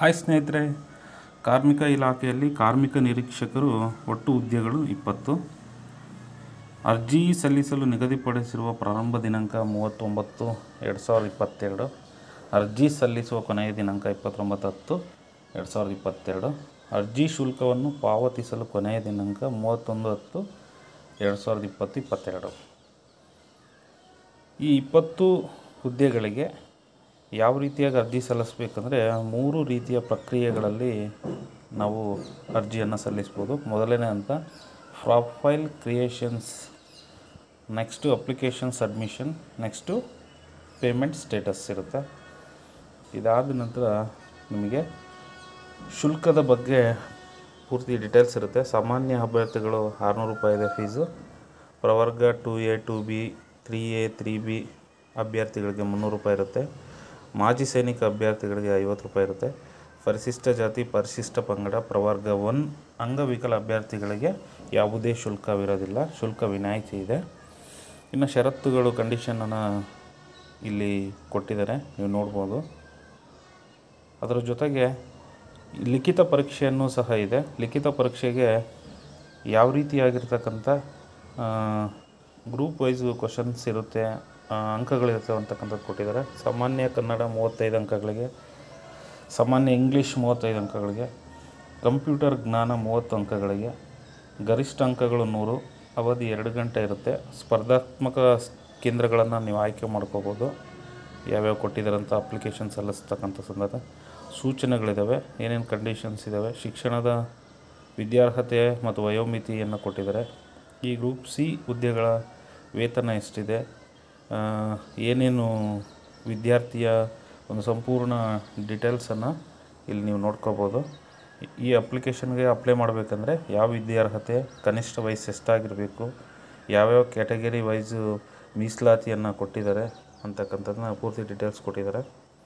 hi ಸ್ನೇಹಿತರೆ ಕಾರ್ಮಿಕ ಇಲಾಖೆಯಲ್ಲಿ ಕಾರ್ಮಿಕ ನಿರೀಕ್ಷಕರು ಒಟ್ಟು ಹುದ್ದೆಗಳು ಇಪ್ಪತ್ತು ಅರ್ಜಿ ಸಲ್ಲಿಸಲು ನಿಗದಿಪಡಿಸಿರುವ ಪ್ರಾರಂಭ ದಿನಾಂಕ ಮೂವತ್ತೊಂಬತ್ತು ಎರಡು ಸಾವಿರದ ಇಪ್ಪತ್ತೆರಡು ಅರ್ಜಿ ಸಲ್ಲಿಸುವ ಕೊನೆಯ ದಿನಾಂಕ ಇಪ್ಪತ್ತೊಂಬತ್ತು ಹತ್ತು ಎರಡು ಸಾವಿರದ ಇಪ್ಪತ್ತೆರಡು ಅರ್ಜಿ ಶುಲ್ಕವನ್ನು ಪಾವತಿಸಲು ಕೊನೆಯ ದಿನಾಂಕ ಮೂವತ್ತೊಂದು ಹತ್ತು ಎರಡು ಸಾವಿರದ ಇಪ್ಪತ್ತು ಇಪ್ಪತ್ತೆರಡು ಈ ಇಪ್ಪತ್ತು ಹುದ್ದೆಗಳಿಗೆ ಯಾವ ರೀತಿಯಾಗಿ ಅರ್ಜಿ ಸಲ್ಲಿಸಬೇಕಂದ್ರೆ ಮೂರು ರೀತಿಯ ಪ್ರಕ್ರಿಯೆಗಳಲ್ಲಿ ನಾವು ಅರ್ಜಿಯನ್ನು ಸಲ್ಲಿಸ್ಬೋದು ಮೊದಲನೇ ಹಂತ profile creations next application submission next payment status ಇರುತ್ತೆ ಇದಾದ ನಂತರ ನಿಮಗೆ ಶುಲ್ಕದ ಬಗ್ಗೆ ಪೂರ್ತಿ ಡೀಟೇಲ್ಸ್ ಇರುತ್ತೆ ಸಾಮಾನ್ಯ ಅಭ್ಯರ್ಥಿಗಳು ಆರುನೂರು ರೂಪಾಯಿ ಇದೆ ಫೀಸು ಪ್ರವರ್ಗ two A two B three A three B ಅಭ್ಯರ್ಥಿಗಳಿಗೆ ಮುನ್ನೂರು ರೂಪಾಯಿ ಇರುತ್ತೆ ಮಾಜಿ ಸೈನಿಕ ಅಭ್ಯರ್ಥಿಗಳಿಗೆ ಐವತ್ತು ರೂಪಾಯಿ ಇರುತ್ತೆ ಪರಿಶಿಷ್ಟ ಜಾತಿ ಪರಿಶಿಷ್ಟ ಪಂಗಡ ಪ್ರವರ್ಗ ಒನ್ ಅಂಗವಿಕಲ ಅಭ್ಯರ್ಥಿಗಳಿಗೆ ಯಾವುದೇ ಶುಲ್ಕವಿರೋದಿಲ್ಲ ಶುಲ್ಕ ವಿನಾಯಿತಿ ಇದೆ ಇನ್ನು ಷರತ್ತುಗಳು ಕಂಡೀಷನನ್ನು ಇಲ್ಲಿ ಕೊಟ್ಟಿದ್ದಾರೆ ನೀವು ನೋಡ್ಬೋದು ಅದರ ಜೊತೆಗೆ ಲಿಖಿತ ಪರೀಕ್ಷೆಯನ್ನು ಸಹ ಇದೆ ಲಿಖಿತ ಪರೀಕ್ಷೆಗೆ ಯಾವ ರೀತಿಯಾಗಿರ್ತಕ್ಕಂಥ ಗ್ರೂಪ್ ವೈಸ್ ಕ್ವಶನ್ಸ್ ಇರುತ್ತೆ ಆ, ಅಂಕಗಳಿರ್ತವೆ ಅಂತಕ್ಕಂಥದ್ದು ಕೊಟ್ಟಿದ್ದಾರೆ ಸಾಮಾನ್ಯ ಕನ್ನಡ ಮೂವತ್ತೈದು ಅಂಕಗಳಿಗೆ ಸಾಮಾನ್ಯ ಇಂಗ್ಲೀಷ್ ಮೂವತ್ತೈದು ಅಂಕಗಳಿಗೆ ಕಂಪ್ಯೂಟರ್ ಜ್ಞಾನ ಮೂವತ್ತು ಅಂಕಗಳಿಗೆ ಗರಿಷ್ಠ ಅಂಕಗಳು ನೂರು ಅವಧಿ ಎರಡು ಗಂಟೆ ಇರುತ್ತೆ ಸ್ಪರ್ಧಾತ್ಮಕ ಸ್- ಕೇಂದ್ರಗಳನ್ನು ನೀವು ಆಯ್ಕೆ ಮಾಡ್ಕೋಬೋದು ಯಾವ್ಯಾವ ಕೊಟ್ಟಿದ್ದಾರೆ ಅಂತ ಅಪ್ಲಿಕೇಶನ್ ಸಲ್ಲಿಸ್ತಕ್ಕಂಥ ಸಂದರ್ಭ ಸೂಚನೆಗಳಿದ್ದಾವೆ ಏನೇನು ಕಂಡೀಷನ್ಸ್ ಇದ್ದಾವೆ ಶಿಕ್ಷಣದ ವಿದ್ಯಾರ್ಹತೆ ಮತ್ತು ವಯೋಮಿತಿಯನ್ನು ಕೊಟ್ಟಿದ್ದಾರೆ ಈ ಗ್ರೂಪ್ ಸಿ ಹುದ್ದೆಗಳ ವೇತನ ಎಷ್ಟಿದೆ ಆ, ಏನೇನು ವಿದ್ಯಾರ್ಥಿಯ ಒಂದು ಸಂಪೂರ್ಣ ಡೀಟೇಲ್ಸನ್ನು ಇಲ್ಲಿ ನೀವು ನೋಡ್ಕೋಬೋದು ಈ ಅಪ್ಲಿಕೇಶನ್ಗೆ ಅಪ್ಲೈ ಮಾಡಬೇಕಂದ್ರೆ ಯಾವ ವಿದ್ಯಾರ್ಹತೆ ಕನಿಷ್ಠ ವಯಸ್ಸು ಎಷ್ಟಾಗಿರಬೇಕು ಯಾವ್ಯಾವ ಕ್ಯಾಟಗರಿ ವೈಸು ಮೀಸಲಾತಿಯನ್ನು ಕೊಟ್ಟಿದ್ದಾರೆ ಅಂತಕ್ಕಂಥದ್ದನ್ನ ಪೂರ್ತಿ ಡೀಟೇಲ್ಸ್ ಕೊಟ್ಟಿದ್ದಾರೆ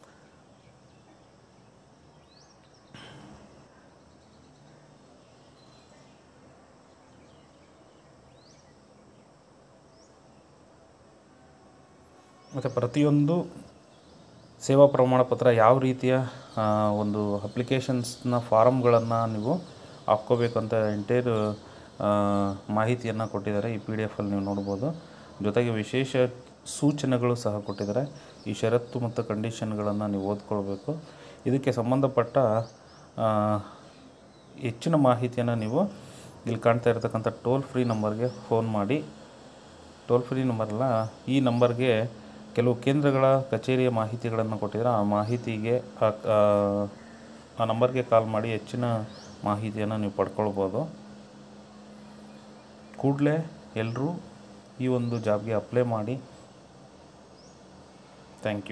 ಮತ್ತು ಪ್ರತಿಯೊಂದು ಸೇವಾ ಪ್ರಮಾಣ ಪತ್ರ ಯಾವ ರೀತಿಯ ಆ, ಒಂದು ಅಪ್ಲಿಕೇಶನ್ಸ್ನ ಫಾರಮ್ಗಳನ್ನು ನೀವು ಹಾಕ್ಕೋಬೇಕಂತ ಎಂಟೈರ್ ಮಾಹಿತಿಯನ್ನು ಕೊಟ್ಟಿದ್ದಾರೆ ಈ ಪಿ ಡಿ ಎಫಲ್ಲಿ ನೀವು ನೋಡ್ಬೋದು ಜೊತೆಗೆ ವಿಶೇಷ ಸೂಚನೆಗಳು ಸಹ ಕೊಟ್ಟಿದ್ದಾರೆ ಈ ಷರತ್ತು ಮತ್ತು ಕಂಡೀಷನ್ಗಳನ್ನು ನೀವು ಓದ್ಕೊಳ್ಬೇಕು ಇದಕ್ಕೆ ಸಂಬಂಧಪಟ್ಟ ಆ, ಹೆಚ್ಚಿನ ಮಾಹಿತಿಯನ್ನು ನೀವು ಇಲ್ಲಿ ಕಾಣ್ತಾ ಇರತಕ್ಕಂಥ ಟೋಲ್ ಫ್ರೀ ನಂಬರ್ಗೆ ಫೋನ್ ಮಾಡಿ ಟೋಲ್ ಫ್ರೀ ನಂಬರ್ ಅಲ್ಲ ಈ ನಂಬರ್ಗೆ ಕೆಲವು ಕೇಂದ್ರಗಳ ಕಚೇರಿಯ ಮಾಹಿತಿಗಳನ್ನು ಕೊಟ್ಟಿದ್ದಾರೆ ಆ ಮಾಹಿತಿಗೆ ಆ ಆ- ಆ ನಂಬರ್ಗೆ ಕಾಲ್ ಮಾಡಿ ಹೆಚ್ಚಿನ ಮಾಹಿತಿಯನ್ನು ನೀವು ಪಡ್ಕೊಳ್ಬೋದು ಕೂಡಲೇ ಎಲ್ಲರೂ ಈ ಒಂದು ಜಾಬ್ಗೆ ಅಪ್ಲೈ ಮಾಡಿ ಥ್ಯಾಂಕ್ ಯು